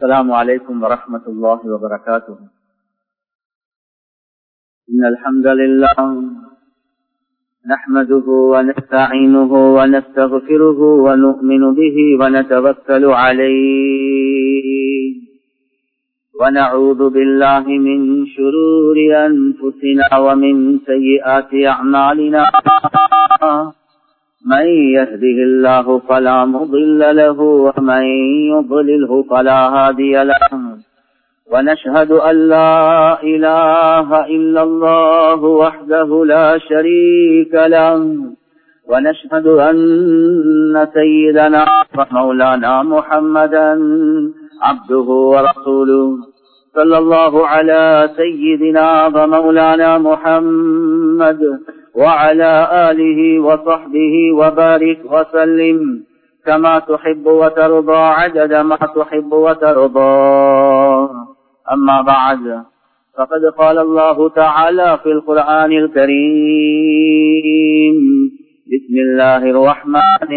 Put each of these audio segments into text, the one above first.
السلام عليكم ورحمة الله وبركاته إن الحمد لله نحمده ونستعينه ونستغفره ونؤمن به ونتوكل عليه ونعوذ بالله من شرور أنفسنا ومن سيئات أعمالنا من يهده الله فلا مضل له ومن يضلله فلا هادي له ونشهد أن لا إله إلا الله وحده لا شريك له ونشهد أن سيدنا ومولانا محمدا عبده ورسوله صلى الله على سيدنا ومولانا محمد وعلى آله وصحبه وبارك وسلم كما تحب وترضى عدد ما تحب وترضى أما بعد فقد قال الله تعالى في القرآن الكريم بسم الله الرحمن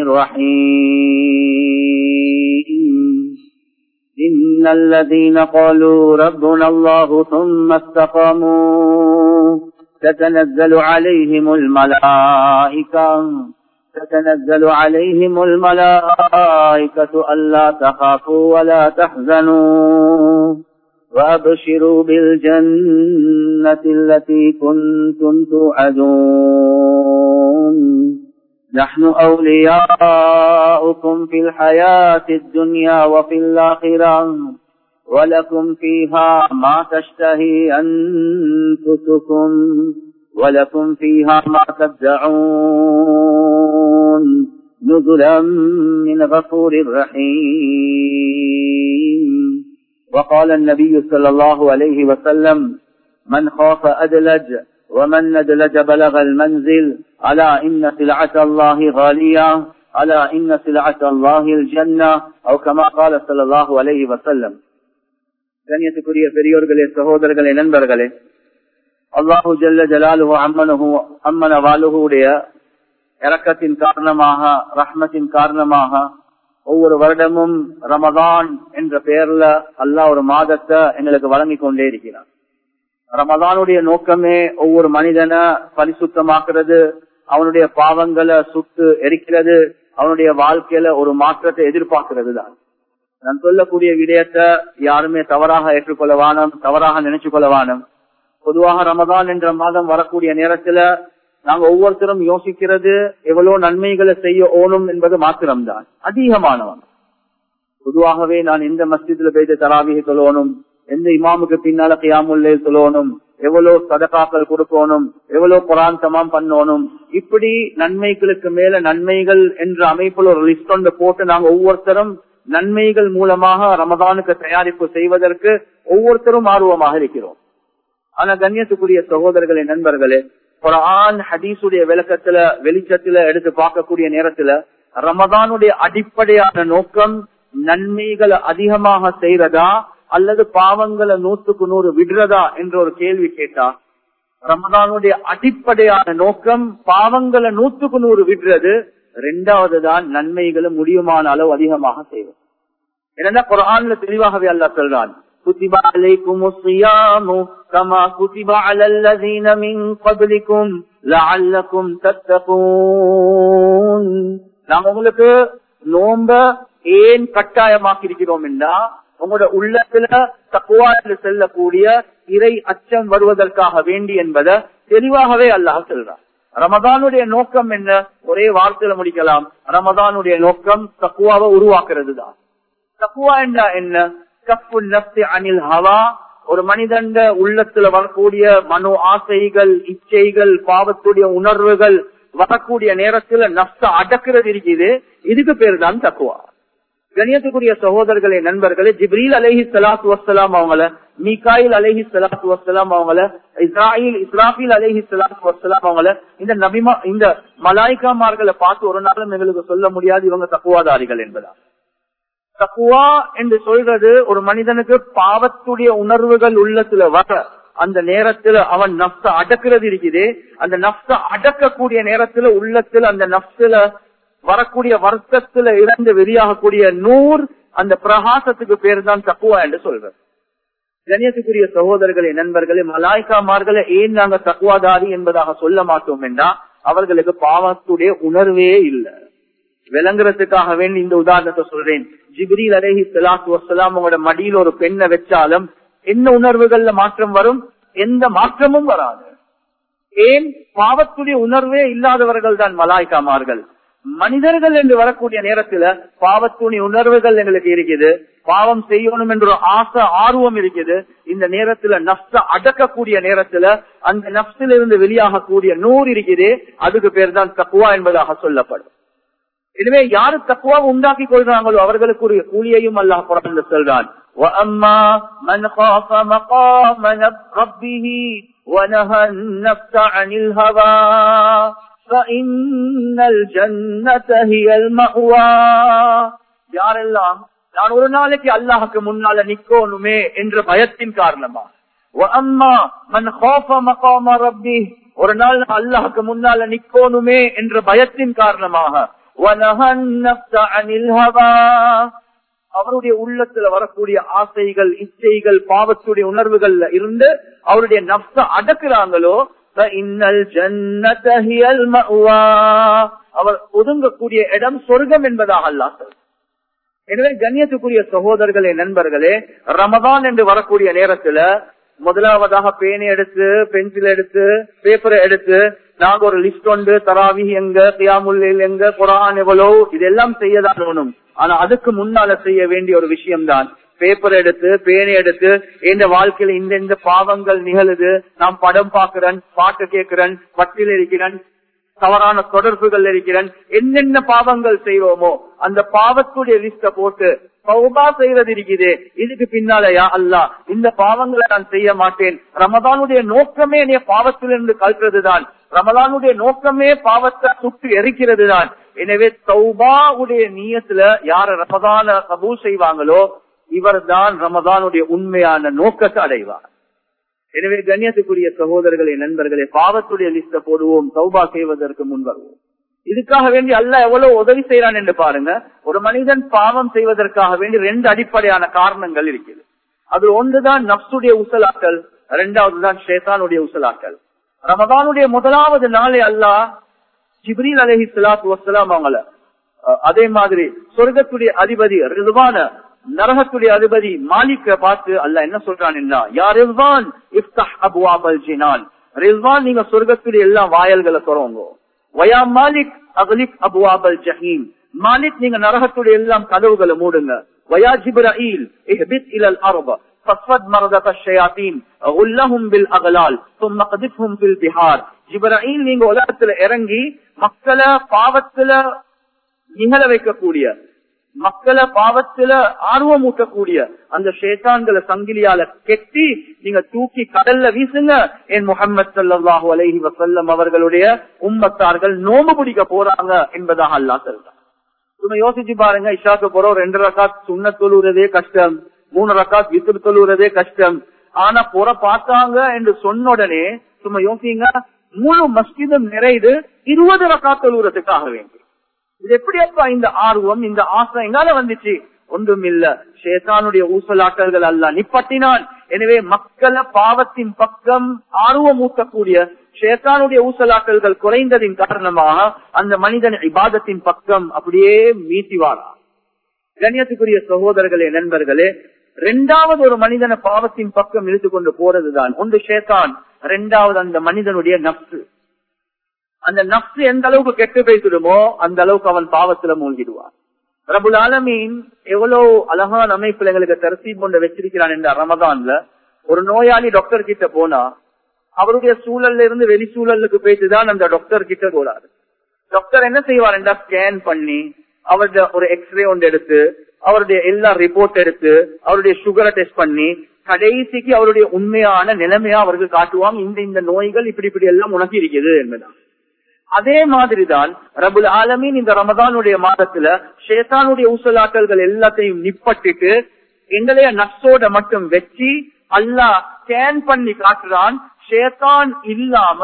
الرحيم إن الذين قالوا ربنا الله ثم استقاموا تتنزل عليهم الملائكة تتنزل عليهم الملائكة ألا تخافوا ولا تحزنوا وأبشروا بالجنة التي كنتم توعدون نحن أولياؤكم في الحياة الدنيا وفي الآخرة ولكم فيها ما تشتهي أنفسكم ولكم فيها ما تدعون نزلا من غفور رحيم وقال النبي صلى الله عليه وسلم من خاف أدلج ومن ندلج بلغ المنزل ألا إن سلعة الله غالية ألا إن سلعة الله الجنة أو كما قال صلى الله عليه وسلم கண்ணியத்துக்குரிய பெரியோர்களே சகோதரர்களே நண்பர்களே அல்லாஹு ஜல்ல ஜலாலுஹு அம்மனுஹு அம்மன வாலுடைய இறக்கத்தின் காரணமாக ரஹ்மத்தின் காரணமாக ஒவ்வொரு வருடமும் ரமதான் என்ற பெயர்ல அல்லாஹ் ஒரு மாதத்தை எங்களுக்கு வழங்கி கொண்டே இருக்கிறார் ரமதானுடைய நோக்கமே ஒவ்வொரு மனிதனை பரிசுத்தமாக்குறது அவனுடைய பாவங்களை சுட்டு எரிக்கிறது அவனுடைய வாழ்க்கையில ஒரு மாற்றத்தை எதிர்பார்க்கிறது தான் நான் சொல்லக்கூடிய விடயத்தை யாருமே தவறாக ஏற்றுக்கொள்ள வானம் தவறாக நினைச்சு கொள்ள வானம் பொதுவாக ரமதான் என்ற மாதம் வரக்கூடிய நேரத்துல நாங்க ஒவ்வொருத்தரும் யோசிக்கிறது எவ்வளவு நன்மைகளை செய்ய ஓணும் என்பது மாத்திரம்தான் அதிகமானவன் பொதுவாகவே நான் எந்த மஸ்ஜித்ல போயிட்டு தராவிகை சொல்லணும் எந்த இமாமுக்கு பின்னால கியாமுல்லே சொல்லணும் எவ்வளவு சதகாக்கள் கொடுக்கணும் எவ்வளவு குரான் தமாம் பண்ணணும் இப்படி நன்மைகளுக்கு மேல நன்மைகள் என்ற அமைப்புல ஒரு லிஸ்ட் ஒன்று போட்டு நாங்க ஒவ்வொருத்தரும் நன்மைகள் மூலமாக ரமதானுக்கு தயாரிப்பு செய்வதற்கு ஒவ்வொருத்தரும் ஆர்வமாக இருக்கிறோம் ஆனா கண்ணியத்துக்குரிய சகோதரர்களே நண்பர்களே குரான் ஹதீசுடைய விளக்கத்துல வெளிச்சத்துல எடுத்து பார்க்கக்கூடிய நேரத்துல ரமதானுடைய அடிப்படையான நோக்கம் நன்மைகளை அதிகமாக செய்யறதா அல்லது பாவங்களை நூற்றுக்கு நூறு விடுறதா என்ற ஒரு கேள்வி கேட்டா ரமதானுடைய அடிப்படையான நோக்கம் பாவங்களை நூற்றுக்கு நூறு விடுறது ரெண்டாவது தான் நன்மைகளை முடியுமான அளவு அதிகமாக செய்வது என்னன்னா குரான்ல தெளிவாகவே அல்ல சொல்றான் كتب عليكم الصيام كما كتب على الذين من قبلكم لعلكم تتقون நாம் உங்களுக்கு நோம்ப ஏன் கட்டாயமாக்கி இருக்கிறோம் என்றா உங்களோட உள்ளத்துல தக்குவாயில் செல்லக்கூடிய இறை அச்சம் வருவதற்காக வேண்டி என்பதை தெளிவாகவே அல்லாஹ் சொல்றான் ரமதானுடைய நோக்கம் என்ன ஒரே வார்த்தையில முடிக்கலாம் ரமதானுடைய நோக்கம் தக்குவாவை உருவாக்குறது தான் தக்குவா என்றா என்ன கப்பு நப்தி அனில் ஹவா ஒரு மனிதன் உள்ளத்துல வரக்கூடிய மனோ ஆசைகள் இச்சைகள் பாவத்துடைய உணர்வுகள் வரக்கூடிய நேரத்துல நப்ச அடக்கிறது இருக்குது இதுக்கு பேர் தான் தக்குவா கணியத்துக்குரிய சகோதரர்களே நண்பர்களே ஜிப்ரீல் அலஹி சலாத்து வசலாம் அவங்கள மீகாயில் அலஹி சலாத்து வசலாம் அவங்கள இஸ்ராயில் இஸ்ராஃபில் அலஹி சலாத்து வசலாம் அவங்கள இந்த நபிமா இந்த மலாய்க்காமார்களை பார்த்து ஒரு நாளும் எங்களுக்கு சொல்ல முடியாது இவங்க தக்குவாதாரிகள் என்பதா தக்குவா என்று சொல்றது ஒரு மனிதனுக்கு பாவத்துடைய உணர்வுகள் உள்ளத்துல வர அந்த நேரத்துல அவன் நப்ச அடக்கிறது இருக்குது அந்த நப்ச அடக்கக்கூடிய நேரத்துல உள்ளத்துல அந்த நப்சுல வரக்கூடிய வர்க்கத்துல இருந்து வெளியாகக்கூடிய நூர் அந்த பிரகாசத்துக்கு பேர் தான் தக்குவா என்று சொல்றது கணியத்துக்குரிய சகோதரர்களே நண்பர்களே மலாய்க்காமார்களை ஏன் நாங்க தக்குவாதாரி என்பதாக சொல்ல மாட்டோம் என்றா அவர்களுக்கு பாவத்துடைய உணர்வே இல்லை விளங்குறதுக்காக வேண்டி இந்த உதாரணத்தை சொல்றேன் ஜிப்ரீல் அலஹி சலாத்து வசலாம் உங்களோட மடியில் ஒரு பெண்ணை வச்சாலும் என்ன உணர்வுகள்ல மாற்றம் வரும் எந்த மாற்றமும் வராது ஏன் பாவத்துடைய உணர்வே இல்லாதவர்கள் தான் மலாய்க்காமார்கள் மனிதர்கள் என்று வரக்கூடிய நேரத்துல பாவத்துடைய உணர்வுகள் எங்களுக்கு இருக்குது பாவம் செய்யணும் என்ற ஒரு ஆசை ஆர்வம் இருக்குது இந்த நேரத்துல நப்ச அடக்கக்கூடிய நேரத்துல அந்த நப்சில் இருந்து வெளியாகக்கூடிய நூறு இருக்குது அதுக்கு பேர் தான் தக்குவா என்பதாக சொல்லப்படும் எனவே யாரு தக்குவா உண்டாக்கி கொள்றாங்களோ அவர்களுக்கு ஒரு கூலியையும் அல்லாஹ் புறந்து சொல்றான் وَأَمَّا مَنْ خَافَ مَقَامَ رَبِّهِ وَنَهَى النَّفْسَ عَنِ الْهَوَى فَإِنَّ الْجَنَّةَ هِيَ الْمَأْوَى யாரெல்லாம் நான் ஒரு நாளைக்கு அல்லாஹுக்கு முன்னால நிக்கோனுமே என்ற பயத்தின் காரணமா وَأَمَّا مَنْ خَافَ مَقَامَ رَبِّهِ ஒரு நாள் அல்லாஹுக்கு முன்னால நிக்கோனுமே என்ற பயத்தின் காரணமாக وَنَهَى النَّفْسَ عَنِ الْهَوَى அவருடைய உள்ளத்துல வரக்கூடிய ஆசைகள் இச்சைகள் பாவத்துடைய உணர்வுகள்ல இருந்து அவருடைய நப்ச அடக்குறாங்களோ அவர் ஒதுங்கக்கூடிய இடம் சொர்க்கம் என்பதாக அல்லாஹ் எனவே கண்ணியத்துக்குரிய சகோதரர்களே நண்பர்களே ரமதான் என்று வரக்கூடிய நேரத்துல முதலாவதாக பேனை எடுத்து பென்சில் எடுத்து பேப்பரை எடுத்து நாங்க ஒரு லிஸ்ட் ஒன்று தராவி எங்க கியாமுல்லில் எங்க குரான் எவ்வளவு இதெல்லாம் செய்யதான் வேணும் ஆனா அதுக்கு முன்னால செய்ய வேண்டிய ஒரு விஷயம் தான் பேப்பர் எடுத்து பேனை எடுத்து எந்த வாழ்க்கையில இந்த இந்த பாவங்கள் நிகழுது நான் படம் பாக்குறேன் பாட்டு கேட்கிறேன் பட்டியல் இருக்கிறேன் தவறான தொடர்புகள் இருக்கிறேன் என்னென்ன பாவங்கள் செய்வோமோ அந்த பாவத்துடைய லிஸ்ட போட்டு பௌபா செய்வது இருக்குது இதுக்கு பின்னாலயா அல்லா இந்த பாவங்களை நான் செய்ய மாட்டேன் ரமதானுடைய நோக்கமே என்னைய பாவத்திலிருந்து கல்றதுதான் ரமதானுடைய நோக்கமே பாவத்தை சுட்டு எரிக்கிறது தான் எனவே தௌபாவுடைய நீயத்துல யார ரமதான கபூல் செய்வாங்களோ இவர் தான் ரமதானுடைய உண்மையான நோக்கத்தை அடைவார் எனவே கண்ணியத்துக்குரிய சகோதரர்களே நண்பர்களே பாவத்துடைய லிஸ்ட போடுவோம் சௌபா செய்வதற்கு முன் வருவோம் இதுக்காக வேண்டி அல்ல எவ்வளவு உதவி செய்யறான் என்று பாருங்க ஒரு மனிதன் பாவம் செய்வதற்காக வேண்டி ரெண்டு அடிப்படையான காரணங்கள் இருக்குது அது ஒன்றுதான் நப்சுடைய உசலாக்கள் இரண்டாவது தான் ஷேத்தானுடைய உசலாக்கள் ரமதானுடைய முதலாவது நாளே அல்லா ஜிப்ரீல் அலஹி சலாத்து வசலாம் அவங்கள அதே மாதிரி சொர்க்கத்துடைய அதிபதி ரிதுவான நரகத்துடைய அதிபதி மாலிக்க பார்த்து அல்ல என்ன சொல்றான் யார் ரில்வான் இஃப்தஹ் அபுவாபல் ஜினான் ரில்வான் நீங்க சொர்க்கத்துடைய எல்லா வாயல்களை தொடங்க வயா மாலிக் அகலிக் அபுவாபல் ஜஹீம் மாலிக் நீங்க நரகத்துடைய எல்லாம் கதவுகளை மூடுங்க வயா ஜிப்ரீல் இஹ்பித் இலல் அர்ப فصفد مرضة الشياطين غلهم بالاغلال ثم قذفهم في البحار ஜிப்ரீல் நீங்க உலகத்துல இறங்கி மக்களை பாவத்துல நிகழ வைக்கக்கூடிய மக்களை பாவத்துல ஆர்வம் ஊட்டக்கூடிய அந்த ஷேத்தான்களை சங்கிலியால கெட்டி நீங்க தூக்கி கடல்ல வீசுங்க என் முகமது சல்லாஹூ அலஹி வசல்லம் அவர்களுடைய உம்மத்தார்கள் நோம்பு பிடிக்க போறாங்க என்பதாக அல்லா சொல்றாங்க சும்மா யோசிச்சு பாருங்க இஷாக்கு போறோம் ரெண்டு ரக்காத் சுண்ண தொழுறதே கஷ்டம் மூணு ரக்காத் வித்து தொழுறதே கஷ்டம் ஆனா புற பார்த்தாங்க என்று சொன்ன உடனே சும்மா யோசிங்க முழு மஸ்ஜிதும் நிறைது இருபது ரக்காத் தொழுறதுக்காக வேண்டி இது எப்படி அப்பா இந்த ஆர்வம் இந்த ஆசை எங்கால வந்துச்சு ஒன்றும் இல்ல ஷேத்தானுடைய ஊசலாட்டல்கள் அல்ல நிப்பட்டினான் எனவே மக்களை பாவத்தின் பக்கம் ஆர்வம் ஊட்டக்கூடிய ஷேத்தானுடைய ஊசலாட்டல்கள் குறைந்ததின் காரணமாக அந்த மனிதன் இபாதத்தின் பக்கம் அப்படியே மீட்டிவாரா கண்ணியத்துக்குரிய சகோதரர்களே நண்பர்களே இரண்டாவது ஒரு மனிதனை பாவத்தின் பக்கம் இழுத்து கொண்டு போறதுதான் ஒன்று ஷேத்தான் இரண்டாவது அந்த மனிதனுடைய நப்சு அந்த நப்சு எந்த அளவுக்கு கெட்டு போய்த்திடுமோ அந்த அளவுக்கு அவன் பாவத்துல மூழ்கிடுவான் ரபுல் ஆலமீன் எவ்வளவு அழகான அமைப்புல எங்களுக்கு தரிசீப் கொண்டு வச்சிருக்கிறான் என்ற ரமதான்ல ஒரு நோயாளி டாக்டர் கிட்ட போனா அவருடைய சூழல்ல இருந்து வெளி சூழலுக்கு போயிட்டுதான் அந்த டாக்டர் கிட்ட போறாரு டாக்டர் என்ன செய்வார் என்றா ஸ்கேன் பண்ணி அவருடைய ஒரு எக்ஸ்ரே ஒன்று எடுத்து அவருடைய எல்லா ரிப்போர்ட் எடுத்து அவருடைய சுகரை டெஸ்ட் பண்ணி கடைசிக்கு அவருடைய உண்மையான நிலைமையா அவர்கள் காட்டுவாங்க இந்த இந்த நோய்கள் இப்படி இப்படி எல்லாம் உனக்கு இருக்குது என்பதான் அதே மாதிரிதான் ரபுல் ஆலமீன் இந்த ரமதானுடைய மாதத்துல ஷேத்தானுடைய ஊசலாட்டல்கள் எல்லாத்தையும் நிப்பட்டிட்டு எங்களைய நப்சோட மட்டும் வச்சு அல்லா ஸ்கேன் பண்ணி காட்டுறான் ஷேத்தான் இல்லாம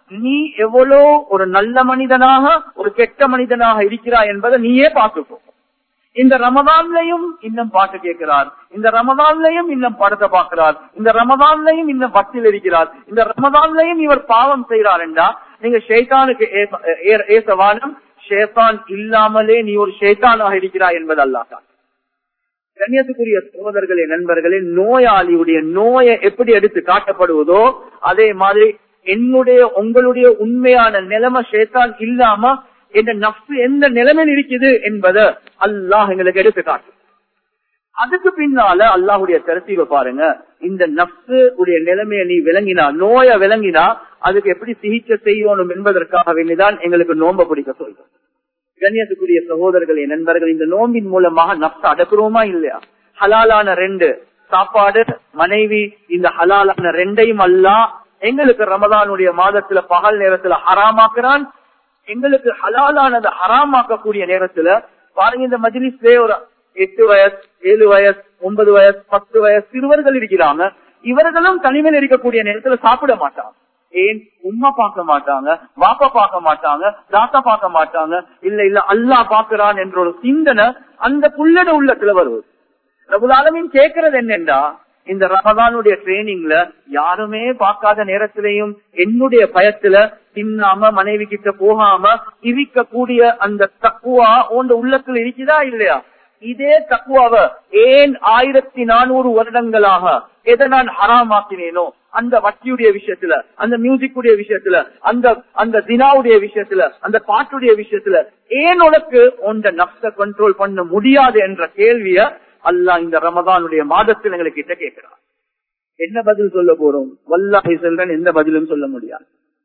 நீ எவ்வளோ ஒரு நல்ல மனிதனாக ஒரு கெட்ட மனிதனாக இருக்கிறாய் என்பதை நீயே பார்த்துக்கோ இந்த ரமதான்லையும் இன்னும் பாட்டு கேட்கிறார் இந்த ரமதான்லையும் இன்னும் படத்தை பார்க்கிறார் இந்த ரமதான்லையும் இன்னும் பக்தியில் இருக்கிறார் இந்த ரமதான்லையும் இவர் பாவம் செய்கிறார் என்றா நீங்க ஷேத்தானுக்கு ஏசவானம் ஷேத்தான் இல்லாமலே நீ ஒரு ஷேத்தானாக இருக்கிறாய் என்பது அல்லாதான் கண்ணியத்துக்குரிய சோதர்களே நண்பர்களே நோயாளியுடைய நோயை எப்படி எடுத்து காட்டப்படுவதோ அதே மாதிரி என்னுடைய உங்களுடைய உண்மையான நிலைமை ஷேத்தான் இல்லாம என்ற நப்சு எந்த நிலைமையில் இருக்குது என்பதை அல்லாஹ் எங்களுக்கு எடுத்து காட்டும் அதுக்கு பின்னால அல்லாஹுடைய தரத்தீவை பாருங்க இந்த நப்சு உடைய நிலைமையை நீ விளங்கினா நோய விளங்கினா அதுக்கு எப்படி சிகிச்சை செய்யணும் என்பதற்காக வேண்டிதான் எங்களுக்கு நோம்ப பிடிக்க சொல்றோம் கண்ணியத்துக்குரிய சகோதரர்களே நண்பர்கள் இந்த நோம்பின் மூலமாக நப்ச அடக்குறோமா இல்லையா ஹலாலான ரெண்டு சாப்பாடு மனைவி இந்த ஹலாலான ரெண்டையும் அல்லா எங்களுக்கு ரமதானுடைய மாதத்துல பகல் நேரத்துல ஹராமாக்குறான் எங்களுக்கு ஹலாலானது ஹராமாக்கக்கூடிய நேரத்துல பாருங்க இந்த மஜிலிஸ்லே ஒரு எட்டு வயசு ஏழு வயசு ஒன்பது வயசு பத்து வயசு சிறுவர்கள் இருக்கிறாங்க இவர்களும் தனிமையில் இருக்கக்கூடிய நேரத்துல சாப்பிட மாட்டாங்க ஏன் உம்மா பார்க்க மாட்டாங்க வாப்பா பார்க்க மாட்டாங்க தாத்தா பார்க்க மாட்டாங்க இல்ல இல்ல அல்லா பாக்குறான் என்ற ஒரு சிந்தனை அந்த புள்ளட உள்ளத்துல வருவது ரகுலாலமின் கேட்கறது என்னென்றா இந்த ரமதானுடைய ட்ரைனிங்ல யாருமே பார்க்காத நேரத்திலையும் என்னுடைய பயத்துல தின்னாம மனைவி கிட்ட போகாம இருக்கக்கூடிய அந்த தக்குவா உங்க உள்ளத்துல இருக்குதா இல்லையா இதே தக்குவாவ ஏன் ஆயிரத்தி நானூறு வருடங்களாக எதை நான் ஹராமாக்கினேனோ அந்த வட்டியுடைய விஷயத்துல அந்த மியூசிக்குடைய விஷயத்துல அந்த அந்த தினாவுடைய விஷயத்துல அந்த பாட்டுடைய விஷயத்துல ஏன் உனக்கு உண்ட நப்ச கண்ட்ரோல் பண்ண முடியாது என்ற கேள்விய அல்லா இந்த ரமதானுடைய மாதத்தில் எங்களுக்கு கிட்ட கேட்கிறார் என்ன பதில் சொல்ல போறோம் வல்லாஹி செல்றன் எந்த பதிலும் சொல்ல முடியாது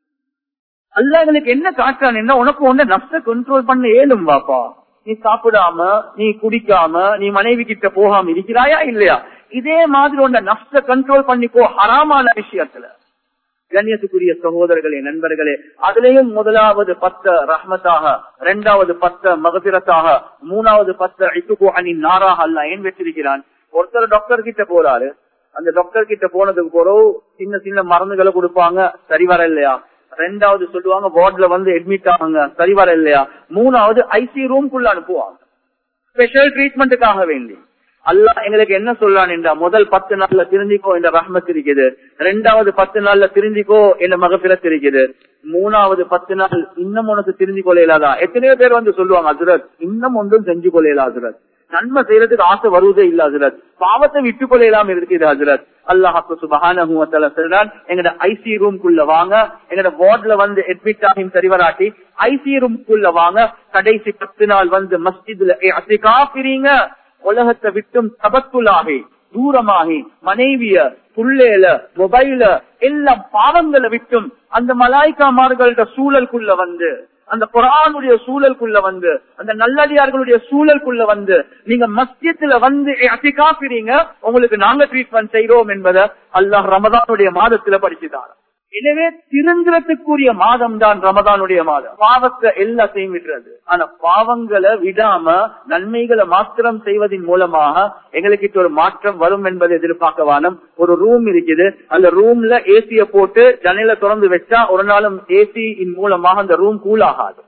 அல்லா எங்களுக்கு என்ன காட்டுறான் என்ன உனக்கு ஒண்ணு நப்ச கண்ட்ரோல் பண்ண ஏழும் வாப்பா நீ சாப்பிடாம நீ குடிக்காம நீ மனைவி கிட்ட போகாம இருக்கிறாயா இல்லையா இதே மாதிரி உன்ன நப்ச கண்ட்ரோல் பண்ணிக்கோ ஹராமான விஷயத்துல கண்ணியத்துக்குரிய சகோதரர்களே நண்பர்களே அதுலயும் முதலாவது பத்த ரஹ்மத்தாக இரண்டாவது பத்த மகபிரத்தாக மூணாவது பத்த இத்துக்கோ அணி நாராக அல்ல ஏன் வச்சிருக்கிறான் ஒருத்தர் டாக்டர் கிட்ட போறாரு அந்த டாக்டர் கிட்ட போனதுக்கு போறோம் சின்ன சின்ன மருந்துகளை கொடுப்பாங்க சரி வர இல்லையா ரெண்டாவது சொல்லுவாங்க வார்ட்ல வந்து அட்மிட் ஆகுங்க சரி வர இல்லையா மூணாவது ஐசி ரூம்குள்ள அனுப்புவாங்க ஸ்பெஷல் ட்ரீட்மெண்ட்டுக்காக வேண்டி அல்லா எங்களுக்கு என்ன சொல்லான் என்றா முதல் பத்து நாள்ல திருந்திக்கோ என்ற ரஹ்மத் இருக்குது ரெண்டாவது பத்து நாள்ல திருந்திக்கோ என்ற மகப்பிரத் இருக்குது மூணாவது பத்து நாள் இன்னும் உனக்கு திருந்தி கொள்ளையிலாதா எத்தனையோ பேர் வந்து சொல்லுவாங்க அசுரத் இன்னும் ஒன்றும் செஞ்சு கொள்ளையில அசுரத் நன்மை செய்யறதுக்கு ஆசை வருவதே இல்ல ஹசரத் பாவத்தை விட்டு கொள்ளையலாம் இருக்குது ஹசரத் அல்லாஹாக்கு சுபஹான சொல்றான் எங்கட ஐசி ரூம்குள்ள வாங்க எங்கட வார்ட்ல வந்து அட்மிட் ஆகும் சரிவராட்டி ஐசி ரூம்குள்ள வாங்க கடைசி பத்து நாள் வந்து மஸ்ஜித்ல காப்பிறீங்க உலகத்தை விட்டும் தபத்துலாகி தூரமாகி மனைவிய புள்ளேல மொபைல எல்லாம் பாவங்களை விட்டும் அந்த மலாய்க்காமார்கள்ட சூழலுக்குள்ள வந்து அந்த குரானுடைய சூழலுக்குள்ள வந்து அந்த நல்லடியார்களுடைய சூழலுக்குள்ள வந்து நீங்க மஸ்ஜித்துல வந்து அசிகாப்பிறீங்க உங்களுக்கு நாங்க ட்ரீட்மெண்ட் செய்யறோம் என்பதை அல்லாஹ் ரமதானுடைய மாதத்துல படிச்சுட்டார் எனவே திருந்துறதுக்குரிய மாதம் தான் ரமதானுடைய மாதம் பாவத்தை எல்லாத்தையும் விடுறது ஆனா பாவங்களை விடாம நன்மைகளை மாத்திரம் செய்வதன் மூலமாக எங்களுக்கு ஒரு மாற்றம் வரும் என்பதை எதிர்பார்க்க வானம் ஒரு ரூம் இருக்குது அந்த ரூம்ல ஏசிய போட்டு ஜன்னல திறந்து வச்சா ஒரு நாளும் ஏசி மூலமாக அந்த ரூம் கூல் ஆகாது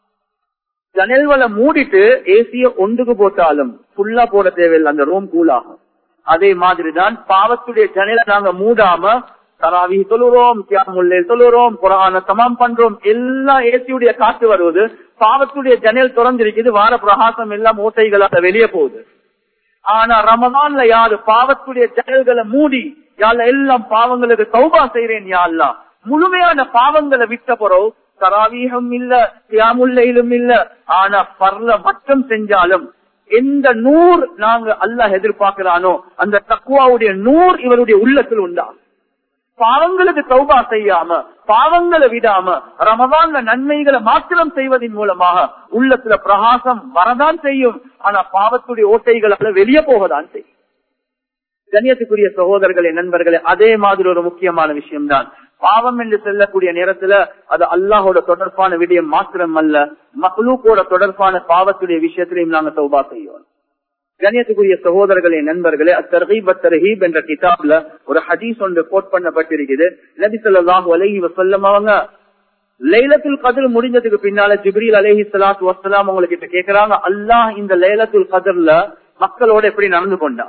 ஜன்னல்வலை மூடிட்டு ஏசிய ஒன்றுக்கு போட்டாலும் ஃபுல்லா போட தேவையில்லை அந்த ரூம் கூல் ஆகும் அதே மாதிரிதான் பாவத்துடைய ஜன்னலை நாங்க மூடாம தராவி சொல்லுறோம் தியாமுல்லே சொல்லுறோம் குரான சமம் பண்றோம் எல்லா ஏசியுடைய காற்று வருவது பாவத்துடைய ஜன்னல் திறந்திருக்குது வார பிரகாசம் எல்லாம் ஓட்டைகளாக வெளியே போகுது ஆனா ரமதான்ல யாரு பாவத்துடைய ஜன்னல்களை மூடி யாழ்ல எல்லாம் பாவங்களுக்கு சௌபா செய்யறேன் யாழ்லாம் முழுமையான பாவங்களை விட்ட பிறகு தராவீகம் இல்ல தியாமுல்லையிலும் இல்ல ஆனா பர்ல மட்டும் செஞ்சாலும் எந்த நூறு நாங்க அல்லாஹ் எதிர்பார்க்கிறானோ அந்த தக்குவாவுடைய நூறு இவருடைய உள்ளத்தில் உண்டாகும் பாவங்களுக்கு தௌபா செய்யாம பாவங்களை விடாம ரமதான்ல நன்மைகளை மாத்திரம் செய்வதன் மூலமாக உள்ளத்துல பிரகாசம் வரதான் செய்யும் ஆனா பாவத்துடைய ஓட்டைகளால வெளியே போகதான் செய்யும் கண்ணியத்துக்குரிய சகோதரர்களே நண்பர்களே அதே மாதிரி ஒரு முக்கியமான விஷயம்தான் பாவம் என்று செல்லக்கூடிய நேரத்துல அது அல்லாஹோட தொடர்பான விடயம் மாத்திரம் அல்ல மக்ளூக்கோட தொடர்பான பாவத்துடைய விஷயத்திலையும் நாங்க தௌபா செய்வோம் கண்ணியத்துக்குரிய சகோதரர்களே நண்பர்களே அத்தர்ஹீப் அத்தர்ஹீப் என்ற கிதாப்ல ஒரு ஹதீஸ் ஒன்று கோட் பண்ணப்பட்டிருக்குது நபி சொல்லாஹு அலஹி வசல்லம் அவங்க லைலத்துல் கதிர் முடிஞ்சதுக்கு பின்னால ஜிப்ரீல் அலேஹி சலாத்து வசலாம் உங்ககிட்ட கேக்குறாங்க அல்லாஹ் இந்த லைலத்துல் கதிர்ல மக்களோட எப்படி நடந்து கொண்டா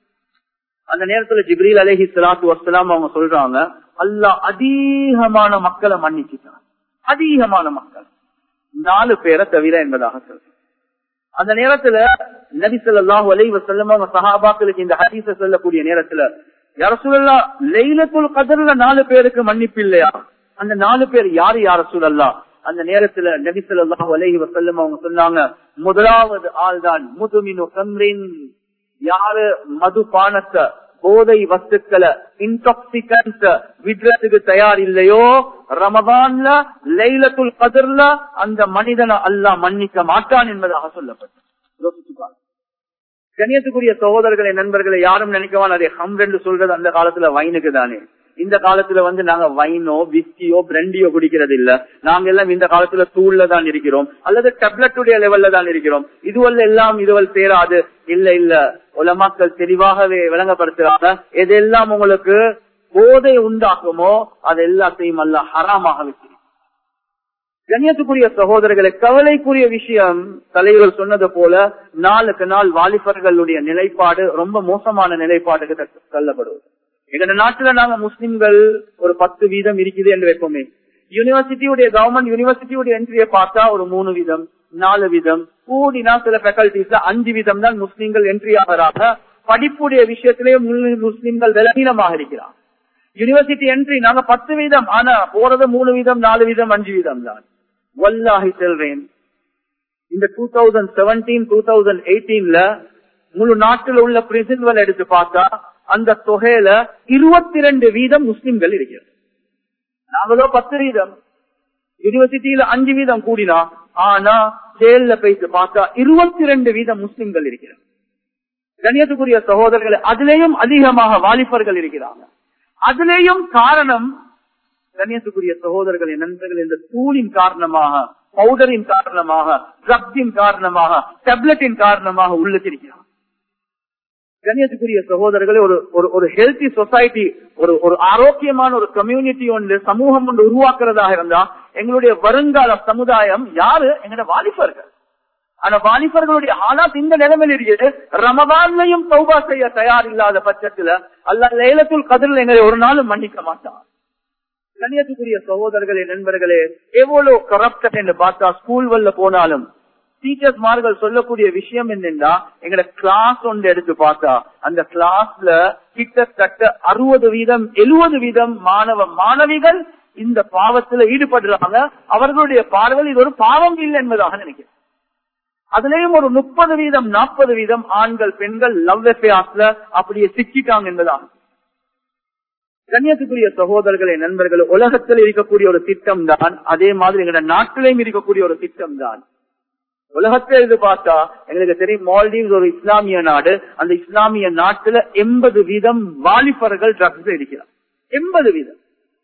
அந்த நேரத்துல ஜிப்ரீல் அலேஹி சலாத்து வசலாம் அவங்க சொல்றாங்க அல்லாஹ் அதிகமான மக்களை மன்னிச்சுட்டான் அதிகமான மக்கள் நாலு பேரை தவிர என்பதாக சொல்ற அந்த நேரத்துல நபி சொல்லாஹு அலை வசல்லம் அவங்க சஹாபாக்களுக்கு இந்த ஹதீஸ சொல்லக்கூடிய நேரத்துல யார சொல்லலாம் லைலத்துல் கதர்ல நாலு பேருக்கு மன்னிப்பு இல்லையா அந்த நாலு பேர் யாரு யார சொல்லலாம் அந்த நேரத்துல நபி சொல்லாஹு அலைஹி வசல்லம் அவங்க சொன்னாங்க முதலாவது ஆள் தான் முதுமினு கம்ரின் யாரு மதுபானத்தை போதை வஸ்துக்களை இன்டாக்சிகன்ஸ் விடுறதுக்கு தயார் இல்லையோ ரமதான்ல லைலத்துல் கதிர்ல அந்த மனிதனை அல்லா மன்னிக்க மாட்டான் என்பதாக சொல்லப்பட்டு கணியத்துக்குரிய சகோதரர்களை நண்பர்களை யாரும் நினைக்கவான் அதை ஹம் என்று சொல்றது அந்த காலத்துல வைனுக்கு தானே இந்த காலத்துல வந்து நாங்க வைனோ விஸ்கியோ பிரெண்டியோ குடிக்கிறது இல்ல நாங்க எல்லாம் இந்த காலத்துல தூள்ல தான் இருக்கிறோம் அல்லது டெப்லெட்டுடைய லெவல்ல தான் இருக்கிறோம் இதுவல்ல எல்லாம் இதுவல் சேராது இல்ல இல்ல உலமாக்கள் தெளிவாகவே விளங்கப்படுத்துறாங்க எதெல்லாம் உங்களுக்கு போதை உண்டாக்குமோ அது எல்லாத்தையும் அல்ல ஹராமாக வச்சிருக்கோம் கண்ணியத்துக்குரிய சகோதரர்களை கவலைக்குரிய விஷயம் தலைவர் சொன்னது போல நாளுக்கு நாள் வாலிபர்களுடைய நிலைப்பாடு ரொம்ப மோசமான நிலைப்பாடுக்கு தள்ளப்படுவது எங்க நாட்டுல நாங்க முஸ்லிம்கள் ஒரு பத்து வீதம் இருக்குது என்று வைப்போமே யூனிவர்சிட்டியுடைய கவர்மெண்ட் யூனிவர்சிட்டியுடைய என்ட்ரியை பார்த்தா ஒரு மூணு வீதம் நாலு வீதம் கூடினா சில ஃபேக்கல்டிஸ்ல அஞ்சு வீதம் தான் முஸ்லிம்கள் என்ட்ரி ஆகிறாங்க படிப்புடைய விஷயத்திலேயே முஸ்லிம்கள் விலகீனமாக இருக்கிறார் யூனிவர்சிட்டி என்ட்ரி நாங்க பத்து வீதம் ஆனா போறது மூணு வீதம் நாலு வீதம் அஞ்சு வீதம் தான் வல்லாஹி செல்றேன் இந்த two thousand seventeen two thousand எயிட்டீன்ல முழு நாட்டில் உள்ள பிரிசின்வல் எடுத்து பார்த்தா அந்த தொகையில இருபத்தி ரெண்டு வீதம் முஸ்லிம்கள் இருக்கிறது நாங்களோ பத்து வீதம் யூனிவர்சிட்டியில அஞ்சு வீதம் கூடினா ஆனா ஜெயில போயிட்டு பார்த்தா இருபத்தி ரெண்டு வீதம் முஸ்லிம்கள் இருக்கிறார் கணியத்துக்குரிய சகோதரர்கள் அதிலேயும் அதிகமாக வாலிபர்கள் இருக்கிறாங்க அதிலேயும் காரணம் கண்ணியத்துக்குரிய சகோதரர்கள் நண்பர்கள் இந்த தூளின் காரணமாக பவுடரின் காரணமாக ட்ரக்ஸின் காரணமாக டேப்லெட்டின் காரணமாக உள்ளத்திருக்கிறார் கண்ணியத்துக்குரிய சகோதரர்களே ஒரு ஒரு ஹெல்த்தி சொசைட்டி ஒரு ஒரு ஆரோக்கியமான ஒரு கம்யூனிட்டி ஒன்று சமூகம் ஒன்று உருவாக்குறதாக இருந்தா எங்களுடைய வருங்கால சமுதாயம் யாரு எங்களோட வாலிபர்கள் ஆனா வாலிபர்களுடைய ஆனாத் இந்த நிலைமையில் இருக்குது ரமதான்லையும் சௌபா செய்ய தயார் இல்லாத பட்சத்துல அல்ல லேலத்துல் கதிரில் எங்களை ஒரு நாளும் மன்னிக்க மாட்டான் கண்ணியத்துக்குரிய சகோதரர்களே நண்பர்களே எவ்வளவு கரப்டட் என்று பார்த்தா ஸ்கூல் வல்ல போனாலும் டீச்சர்ஸ் மார்கள் சொல்லக்கூடிய விஷயம் என்னன்னா எங்கட கிளாஸ் ஒன்று எடுத்து பார்த்தா அந்த கிளாஸ்ல கிட்டத்தட்ட அறுபது வீதம் எழுபது வீதம் மாணவ மாணவிகள் இந்த பாவத்துல ஈடுபடுறாங்க அவர்களுடைய பார்வையில் இது ஒரு பாவம் இல்லை என்பதாக நினைக்கிறேன் அதுலயும் ஒரு முப்பது வீதம் நாற்பது வீதம் ஆண்கள் பெண்கள் லவ் எஃபேர்ஸ்ல அப்படியே சிக்கிட்டாங்க என்பதாக கண்ணியத்துக்குரிய சகோதரர்களே நண்பர்கள் உலகத்தில் இருக்கக்கூடிய ஒரு திட்டம் தான் அதே மாதிரி எங்க நாட்டிலையும் இருக்கக்கூடிய ஒரு திட்டம் தான் உலகத்துல இது பார்த்தா எங்களுக்கு தெரியும் மால்டீவ்ஸ் ஒரு இஸ்லாமிய நாடு அந்த இஸ்லாமிய நாட்டுல எண்பது வீதம் வாலிபர்கள் ட்ரக்ஸ் இருக்கிறார் எண்பது வீதம்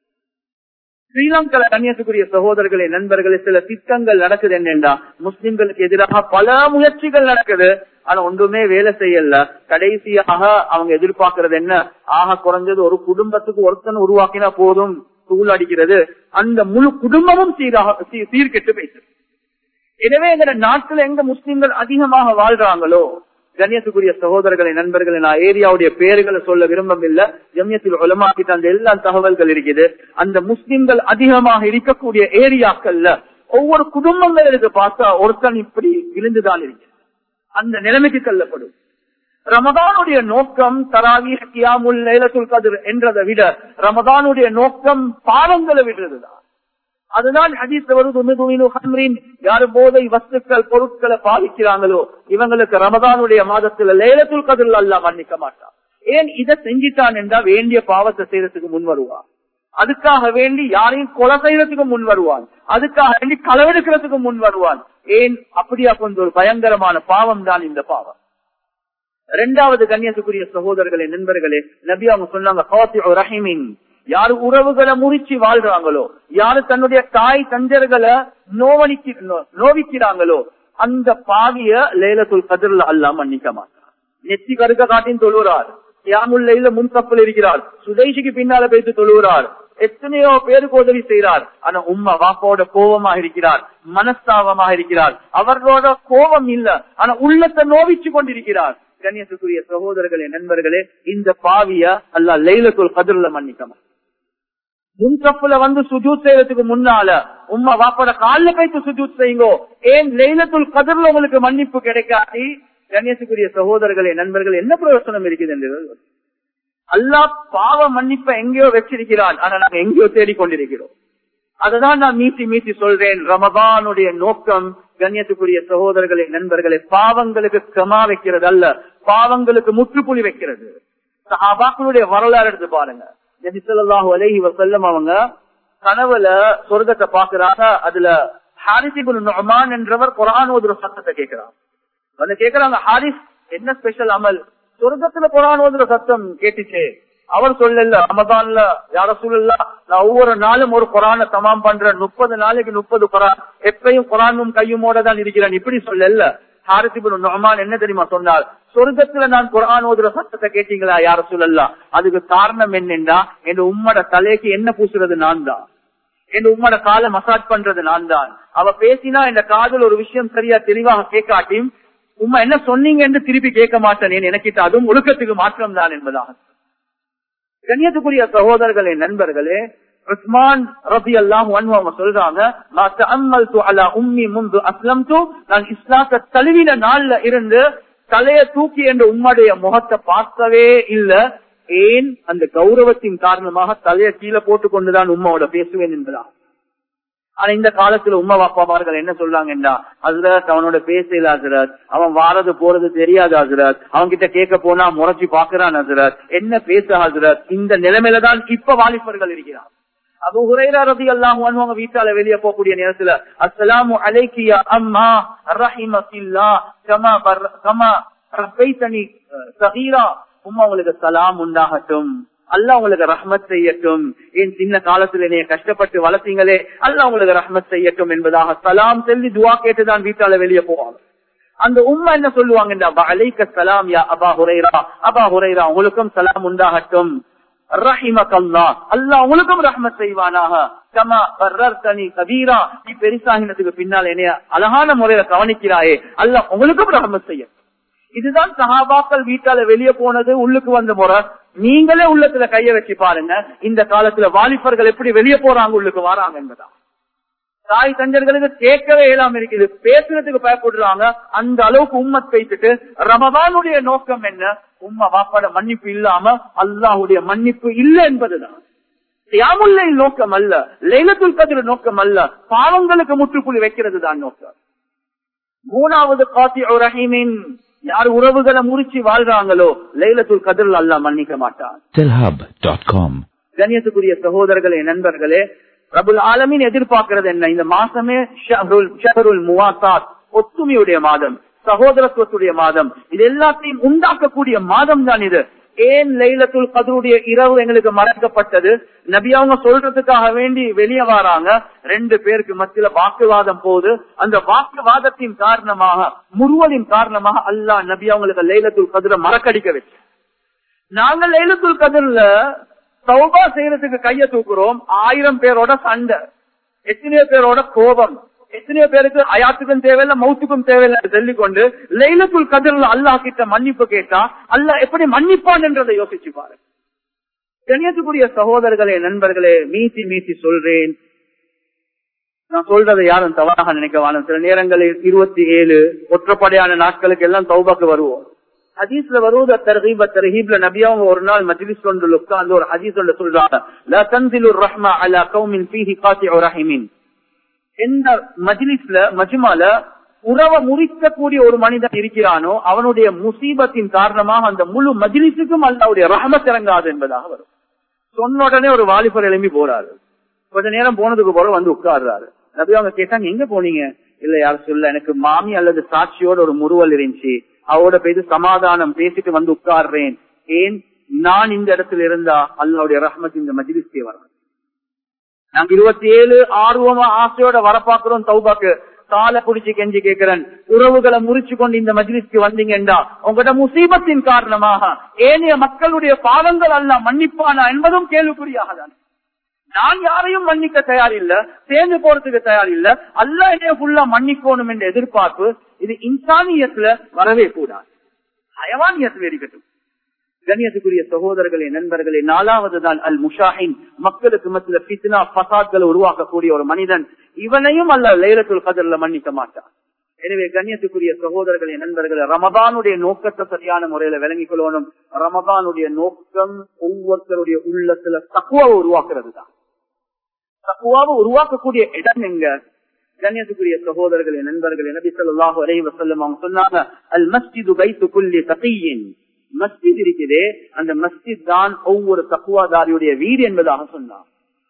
ஸ்ரீலங்கா கண்ணியத்துக்குரிய சகோதரர்களே நண்பர்களே சில திட்டங்கள் நடக்குது என்னென்றா முஸ்லிம்களுக்கு எதிராக பல முயற்சிகள் நடக்குது ஆனா ஒன்றுமே வேலை செய்யல கடைசியாக அவங்க எதிர்பார்க்கறது என்ன ஆக குறைஞ்சது ஒரு குடும்பத்துக்கு ஒருத்தன் உருவாக்கினா போதும் தூள் அடிக்கிறது அந்த முழு குடும்பமும் சீராக சீர்கெட்டு போயிட்டு எனவே எங்க நாட்டுல எங்க முஸ்லிம்கள் அதிகமாக வாழ்றாங்களோ கண்ணியத்துக்குரிய சகோதரர்களை நண்பர்களை நான் ஏரியாவுடைய பேர்களை சொல்ல விரும்பவில்லை ஜம்யத்தில் உலமாக்கிட்ட அந்த எல்லா தகவல்கள் இருக்குது அந்த முஸ்லிம்கள் அதிகமாக இருக்கக்கூடிய ஏரியாக்கள்ல ஒவ்வொரு குடும்பங்கள் எடுத்து பார்த்தா ஒருத்தன் இப்படி விழுந்துதான் இருக்கு அந்த நிலைமைக்கு தள்ளப்படும் ரமதானுடைய நோக்கம் தராவி கியாமுல் லைலத்துல் கதிர் என்றதை விட ரமதானுடைய நோக்கம் பாவங்களை விடுறதுதான் அதுதான் ஹதீஸ் வருது யாரு போதை வஸ்துக்கள் பொருட்களை பாதிக்கிறாங்களோ இவங்களுக்கு ரமதானுடைய மாதத்துல லேலத்துல் கதில் அல்ல மன்னிக்க மாட்டான் ஏன் இதை செஞ்சிட்டான் என்றா வேண்டிய பாவத்தை செய்யறதுக்கு முன் வருவான் அதுக்காக வேண்டி யாரையும் கொலை செய்யறதுக்கு முன் வருவான் அதுக்காக வேண்டி களவெடுக்கிறதுக்கு முன் வருவான் ஏன் அப்படியா கொஞ்சம் ஒரு பயங்கரமான பாவம் தான் இந்த பாவம் இரண்டாவது கண்ணியத்துக்குரிய சகோதரர்களே நண்பர்களே நபி அவங்க சொன்னாங்க ரஹிமின் யாரு உறவுகளை முறிச்சு வாழ்றாங்களோ யாரு தன்னுடைய தாய் தஞ்சர்களை நோவனிக்கு நோவிக்கிறாங்களோ அந்த பாவிய லேலத்துல் கதிரில் அல்லா மன்னிக்க மாட்டார் நெத்தி கருக்க காட்டின் தொழுகிறார் யாமுல்லையில முன்கப்பல் இருக்கிறார் சுதேசிக்கு பின்னால பேசி தொழுகிறார் எத்தனையோ பேருக்கு உதவி செய்கிறார் ஆனா உம்மா வாப்பாவோட கோபமாக இருக்கிறார் மனஸ்தாபமாக இருக்கிறார் அவர்களோட கோபம் இல்ல ஆனா உள்ளத்தை நோவிச்சு கொண்டிருக்கிறார் கண்ணியத்துக்குரிய சகோதரர்களே நண்பர்களே இந்த பாவிய அல்ல லைலத்துல் கதிர்ல மன்னிக்கமா முன்கப்புல வந்து சுஜூத் செய்யறதுக்கு முன்னால உம்மா வாப்பட கால்ல கைத்து சுஜூத் செய்யுங்கோ ஏன் லைலத்துல் கதிர்ல உங்களுக்கு மன்னிப்பு கிடைக்காட்டி கண்ணியத்துக்குரிய சகோதரர்களே நண்பர்கள் என்ன பிரயோசனம் இருக்குது என்று அல்லா பாவ மன்னிப்பை எங்கேயோ வச்சிருக்கிறான் ஆனா நாங்க எங்கேயோ தேடிக்கொண்டிருக்கிறோம் அதுதான் நான் மீட்டி மீட்டி சொல்றேன் ரமதானுடைய நோக்கம் கண்ணியத்துக்குரிய சகோதரர்களே நண்பர்களே பாவங்களுக்கு கமா வைக்கிறது அல்ல பாவங்களுக்கு முற்றுப்புள்ளி வைக்கிறது சஹாபாக்களுடைய வரலாறு எடுத்து பாருங்க நபிசல்லாஹு அலைஹி வசல்லம் அவங்க கனவுல சொர்க்கத்தை பாக்குறாங்க அதுல ஹாரிசிபுல் நொமான் என்றவர் குரான் ஒரு சத்தத்தை கேட்கிறான் வந்து கேக்குறாங்க ஹாரிஸ் என்ன ஸ்பெஷல் அமல் சொர்க்கத்துல குரான் ஓதுற சத்தம் கேட்டுச்சு அவர் சொல்லல ரமதான்ல யார சொல்லல நான் ஒவ்வொரு நாளும் ஒரு குரான தமாம் பண்றேன் முப்பது நாளைக்கு முப்பது குரான் எப்பயும் குரானும் கையுமோட தான் இருக்கிறேன் இப்படி சொல்லல ஹாரிசிபுல் நொமான் என்ன தெரியுமா சொன்னார் சொர்க்கத்துல நான் குரான் ஓதுற சத்தத்தை கேட்டீங்களா யார சொல்லலாம் அதுக்கு காரணம் என்னன்னா என் உம்மட தலைக்கு என்ன பூசுறது நான் தான் என் உம்மட காலை மசாஜ் பண்றது நான் தான் அவ பேசினா இந்த காதல் ஒரு விஷயம் சரியா தெளிவாக கேட்காட்டியும் உம்மா என்ன சொன்னீங்க என்று திருப்பி கேட்க மாட்டேன் எனக்கிட்ட அதுவும் ஒழுக்கத்துக்கு மாற்றம் தான் என்பதாக கண்ணியத்துக்குரிய சகோதரர்களே நண்பர்களே உஸ்மான் ரபி அல்லாம் அவங்க சொல்றாங்க உம்மி முந்து அஸ்லம் நான் இஸ்லாத்த தழுவின நாள்ல இருந்து தலைய தூக்கி என்ற உம்முடைய முகத்தை பார்க்கவே இல்ல ஏன் அந்த கௌரவத்தின் காரணமாக தலைய கீழே போட்டு கொண்டுதான் உம்மாவோட பேசுவேன் என்பதா ஆனா இந்த காலத்துல உமா பாப்பாமார்கள் என்ன சொல்றாங்கன்னா ஹசரத் அவனோட பேசல ஹசரத் அவன் வாரது போறது தெரியாது ஹசரத் அவன் கிட்ட கேட்க போனா முறைச்சி பாக்குறான் ஹசரத் என்ன பேச ஹசரத் இந்த நிலைமையில தான் இப்ப வாலிபர்கள் இருக்கிறார் அபு ஹுரைரா ரதி அல்லாஹ் அவங்க வீட்டால வெளியே போகக்கூடிய நேரத்துல அஸ்ஸலாமு அலைக்கியா அம்மா ரஹிமகில்லா கமா கமா ரப்பைத்தனி சகீரா உம்மா உங்களுக்கு சலாம் உண்டாகட்டும் அல்ல உங்களுக்கு ரஹ்மத் செய்யட்டும் என் சின்ன காலத்துல என்னைய கஷ்டப்பட்டு வளர்த்தீங்களே அல்ல உங்களுக்கு ரஹ்மத் செய்யட்டும் என்பதாக சலாம் சொல்லி துவா கேட்டுதான் வீட்டால வெளியே போவாங்க அந்த உண்மை என்ன சொல்லுவாங்க அலைக்க சலாம் யா அபா ஹுரைரா அபா ஹுரைரா உங்களுக்கும் சலாம் உண்டாகட்டும் ரஹிமகல்லா அல்லா உங்களுக்கும் ரஹ்மத் செய்வானாக கமா பர்ரர்தனி கபீரா நீ பெருசாகினத்துக்கு பின்னால் என்னைய அழகான முறையில கவனிக்கிறாயே அல்ல உங்களுக்கும் ரஹ்மத் செய்ய இதுதான் சஹாபாக்கள் வீட்டால வெளியே போனது உள்ளுக்கு வந்த முறை நீங்களே உள்ளத்துல கைய வச்சு பாருங்க இந்த காலத்துல வாலிபர்கள் எப்படி வெளியே போறாங்க உள்ளுக்கு வராங்க என்பதா தாய் தஞ்சர்களுக்கு கேட்கவே இயலாம இருக்குது பேசுறதுக்கு பயப்படுறாங்க அந்த அளவுக்கு உம்மத் வைத்துட்டு ரமதானுடைய நோக்கம் என்ன உம்மா வாப்பாட மன்னிப்பு இல்லாம அல்லாஹுடைய மன்னிப்பு இல்லை என்பதுதான் யாமுல்லை நோக்கம் அல்ல லைலத்துல் கதிர நோக்கம் அல்ல பாவங்களுக்கு முற்றுப்புள்ளி வைக்கிறது தான் நோக்கம் மூணாவது காசி ரஹீமின் யார் உறவுகளை முறிச்சு வாழ்றாங்களோ லைலத்துல் கதிரில் அல்லா மன்னிக்க மாட்டான் telhub.com கண்ணியத்துக்குரிய சகோதரர்களே நண்பர்களே பிரபுல் ஆலமின் எதிர்பார்க்கிறது என்ன இந்த மாசமே ஷஹருல் ஷஹருல் முவாசாத் ஒத்துமையுடைய மாதம் சகோதரத்துவத்துடைய மாதம் இது எல்லாத்தையும் உண்டாக்கக்கூடிய மாதம் தான் இது ஏன் லைலத்துல் கதருடைய இரவு எங்களுக்கு மறைக்கப்பட்டது நபி அவங்க சொல்றதுக்காக வேண்டி வெளியே வராங்க ரெண்டு பேருக்கு மத்தியில வாக்குவாதம் போது அந்த வாக்குவாதத்தின் காரணமாக முருவலின் காரணமாக அல்லாஹ் நபி அவங்களுக்கு லைலத்துல் கதிர மறக்கடிக்க வச்சு நாங்க லைலத்துல் கதிர்ல சௌபா செய்யறதுக்கு கைய தூக்குறோம் ஆயிரம் பேரோட சண்டை எத்தனையோ பேரோட கோபம் எத்தனையோ பேருக்கு அயாத்துக்கும் தேவையில்லை மௌத்துக்கும் தேவையில்லை சொல்லிக் கொண்டு லைலத்துல் கதிரில் அல்லாஹ் கிட்ட மன்னிப்பு கேட்டா அல்லாஹ் எப்படி மன்னிப்பான் என்றதை யோசிச்சு பாரு கணியத்துக்குரிய சகோதரர்களே நண்பர்களே மீசி மீசி சொல்றேன் நான் சொல்றதை யாரும் தவறாக நினைக்க வேணும் சில நேரங்களில் இருபத்தி ஏழு ஒற்றப்படையான நாட்களுக்கு எல்லாம் தௌபாக்கு வருவோம் ஹதீஸ்ல வருவது தர்ஹீப தர்ஹீப்ல நபியாவும் ஒரு நாள் மஜ்லிஸ் கொண்டு உட்கார்ந்து ஒரு ஹதீஸ் ஒன்று சொல்றாங்க லா தன்சிலு ரஹ்மா அலா கௌமின் ஃபீஹி காசிஉ ரஹிமின் எந்த மஜ்லிஸ்ல மஜ்மால உறவை முறிக்கக்கூடிய ஒரு மனிதன் இருக்கிறானோ அவனுடைய முசீபத்தின் காரணமாக அந்த முழு மஜ்லிஸுக்கும் அல்லாவுடைய ரஹமத் இறங்காது என்பதாக வரும் சொன்ன உடனே ஒரு வாலிபர் எழும்பி போறாரு கொஞ்ச நேரம் போனதுக்கு போற வந்து உட்கார்றாரு நபி அவங்க கேட்டாங்க எங்க போனீங்க இல்ல யார் சொல்ல எனக்கு மாமி அல்லது சாட்சியோட ஒரு முறுவல் இருந்துச்சு அவரோட போய் சமாதானம் பேசிட்டு வந்து உட்கார்றேன் ஏன் நான் இந்த இடத்துல இருந்தா அல்லாவுடைய ரஹமத் இந்த மஜ்லிஸ்கே வர நாங்க இருபத்தி ஏழு ஆர்வமா ஆசையோட வர பாக்குறோம் தௌபாக்கு கால புடிச்சு கெஞ்சி கேட்கிறேன் உறவுகளை முறிச்சு கொண்டு இந்த மஜ்லிஸ்க்கு வந்தீங்கன்றா உங்களோட முசீபத்தின் காரணமாக ஏனைய மக்களுடைய பாவங்கள் அல்ல மன்னிப்பானா என்பதும் கேள்விக்குறியாக தான் நான் யாரையும் மன்னிக்க தயார் இல்ல சேர்ந்து போறதுக்கு தயார் இல்ல அல்ல என்னைய ஃபுல்லா மன்னிக்கணும் என்ற எதிர்பார்ப்பு இது இன்சானியத்துல வரவே கூடாது ஹயவானியத்துல இருக்கட்டும் கண்ணியத்துக்குரிய சகோதரர்களே நண்பர்களே நாலாவது தான் அல் முஷாஹின் மக்களுக்கு மத்திய பித்னா பசாத்களை உருவாக்கக்கூடிய ஒரு மனிதன் இவனையும் அல்ல லைலத்துல் கதர்ல மன்னிக்க மாட்டான் எனவே கண்ணியத்துக்குரிய சகோதரர்களே நண்பர்களே ரமதானுடைய நோக்கத்தை சரியான முறையில விளங்கிக் கொள்ளணும் ரமதானுடைய நோக்கம் ஒவ்வொருத்தருடைய உள்ளத்துல தக்குவாவை உருவாக்குறது தான் தக்குவாவை உருவாக்கக்கூடிய இடம் எங்க கண்ணியத்துக்குரிய சகோதரர்களே நண்பர்களே நபி சொல்லாஹு அலைஹி வஸல்லம் அவங்க சொன்னாங்க அல் மஸ்ஜிது பைத்து குல்லி தகியின் மஸ்ஜித் இருக்குதே அந்த மஸ்ஜித் தான் ஒவ்வொரு தக்குவாதாரியுடைய வீடு என்பதாக சொன்னார்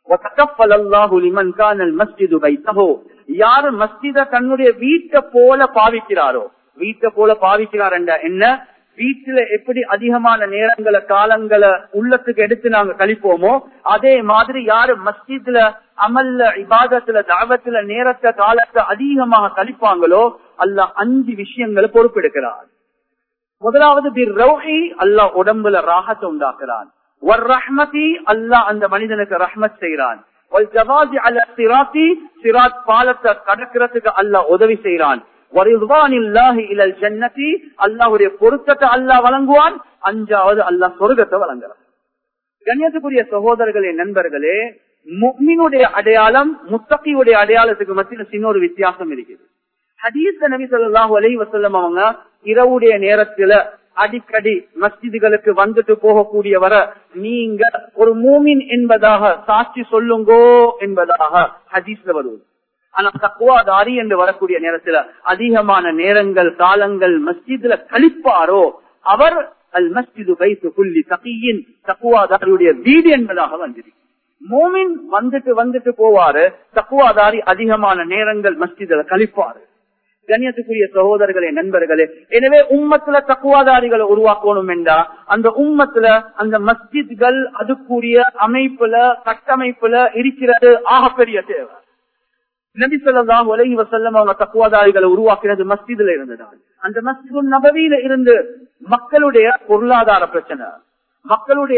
யாரு மஸ்ஜித தன்னுடைய வீட்டை போல பாவிக்கிறாரோ வீட்டை போல பாவிக்கிறார் என்ன வீட்டுல எப்படி அதிகமான நேரங்களை காலங்களை உள்ளத்துக்கு எடுத்து நாங்க கழிப்போமோ அதே மாதிரி யாரு மஸ்ஜித்ல அமல்ல இபாதத்துல தாவத்துல நேரத்தை காலத்தை அதிகமாக கழிப்பாங்களோ அல்ல அஞ்சு விஷயங்களை பொறுப்பெடுக்கிறார் முதலாவது அல்லா உடம்புல ராகத்தை உண்டாக்குறான் அல்லாஹ் அந்த மனிதனுக்கு ரஹ்மத் செய்யறான் பாலத்தை கடக்கிறதுக்கு அல்லாஹ் உதவி செய்யறான் அல்லாஹுடைய பொருத்தத்தை அல்லாஹ் வழங்குவான் அஞ்சாவது அல்லாஹ் சொர்க்கத்தை வழங்குறான் கண்ணியத்துக்குரிய சகோதரர்களே நண்பர்களே முக்மினுடைய அடையாளம் முத்தகியுடைய அடையாளத்துக்கு மத்தியில் சின்ன ஒரு வித்தியாசம் இருக்குது ஹதீஸ் நபி சொல்லாஹு அலை வசல்லம் அவங்க இரவுடைய நேரத்துல அடிக்கடி மஸ்ஜிதுகளுக்கு வந்துட்டு போகக்கூடிய வர நீங்க ஒரு மூமின் என்பதாக சாட்சி சொல்லுங்கோ என்பதாக ஹதீஸ்ல வருவது ஆனா தக்குவாதாரி என்று வரக்கூடிய நேரத்துல அதிகமான நேரங்கள் காலங்கள் மஸ்ஜிதுல கழிப்பாரோ அவர் அல் மஸ்ஜிது வைத்து புள்ளி தகியின் தக்குவாதாரியுடைய வீடு என்பதாக வந்திருக்கு மோமின் வந்துட்டு வந்துட்டு போவாரு தக்குவாதாரி அதிகமான நேரங்கள் மஸ்ஜிதுல கழிப்பாரு கண்ணியத்துக்குரிய சகோதரர்களே நண்பர்களே எனவே உம்மத்துல தக்குவாதாரிகளை உருவாக்கணும் என்றா அந்த உம்மத்துல அந்த மஸ்ஜித்கள் அதுக்குரிய அமைப்புல கட்டமைப்புல இருக்கிறது ஆகப்பெரிய தேவை நபி சொல்லாம் உலகி வசல்லம் அவங்க தக்குவாதாரிகளை உருவாக்கினது மஸ்ஜிதுல இருந்துதான் அந்த மஸ்ஜிது நபவியில இருந்து மக்களுடைய பொருளாதார பிரச்சனை மக்களுடைய